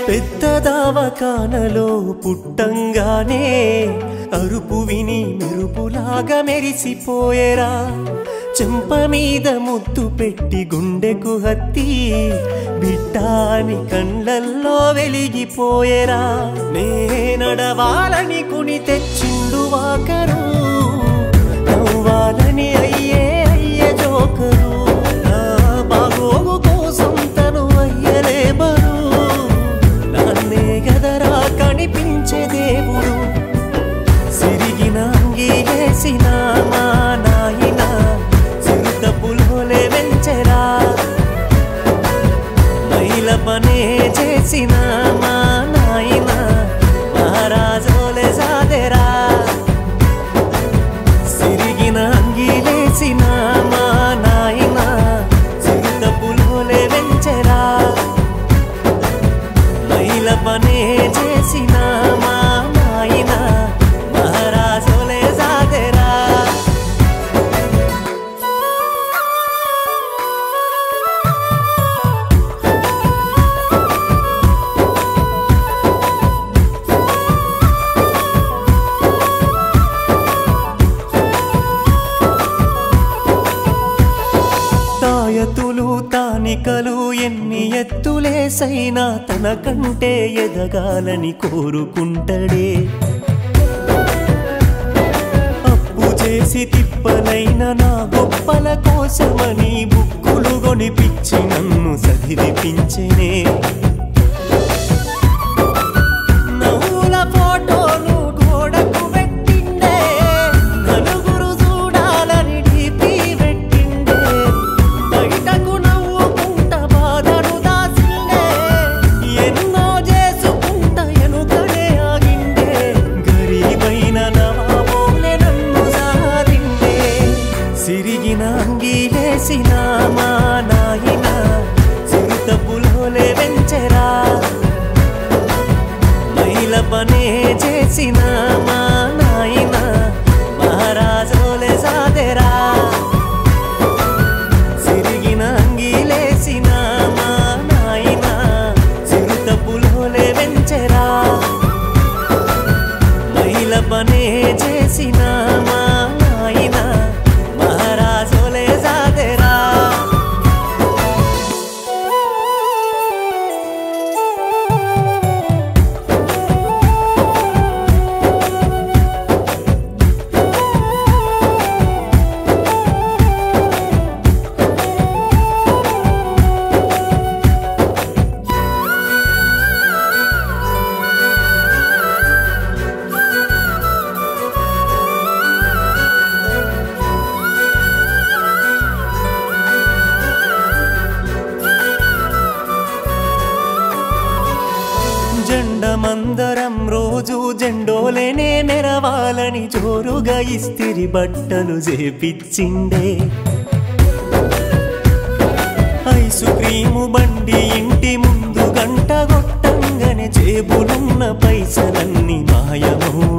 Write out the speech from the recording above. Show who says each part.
Speaker 1: పెద్ద దావకానలో పుట్టంగానే అరుపు విని మెరుపులాగా మెరిసిపోయేరా చెంప మీద ముద్దు పెట్టి గుండెకు హత్తి బిడ్డాని కళ్ళల్లో వెలిగిపోయేరా నే నడవాలని కుని తెచ్చిండు వాకరు నవ్వాలని అయ్యే అయ్యే జోకరు నా బాగోగు కోసం తను అయ్యలే బరు నన్నే గదరా కనిపించే దేవుడు సిరిగిన అంగీలేసిన మా నాయన చిరుత పులోలే వెంచెరా మైల పనే చేసిన మా నాయన మహారాజోలే సాదెరా సిరిగిన అంగీలేసిన మా నాయన చిరుత పులోలే వెంచెరా మైల పనే చేసిన మా నాయన మహారాజులే సాగరా తాయతులు తానికలు ఎన్ని ఎత్తులేసైనా తన కంటే ఎదగాలని కోరుకుంటడే అప్పు చేసి తిప్పలైన నా గొప్పల కోసమని బుక్కులు గొనిపించి నన్ను చదివిపించనే నవ్వుల ఫోటోలు గోడకు పెట్టిండే నలుగురు చూడాలని డీపీ పెట్టిండే బయటకు నవ్వుకుంట బాధను దాసిండే ఎన్నో చేసుకుంట ఎనుకనే ఆగిండే గరీబైన నవాబోలే నన్ను సారిండే సిరిగిన అంగీలేసిన మా నాయన చిరుత పులోలే వెంచెరా మైల పనే చేసిన మా నాయన మహారాజోలే సాదెరా సిరిగిన అంగీలేసిన మా నాయన చిరుత పులోలే వెంచెరా మైల పనే చేసిన మా నాయన మహారాజోలే సాదెరా జెండమందరం రోజు జెండోలేనే మెరవాలని జోరుగా ఇస్తిరి బట్టలు చేపిచ్చిండే ఐసు క్రీము బండి ఇంటి ముందు గంట కొట్టంగానే జేబులున్న పైసలన్నీ మాయమౌ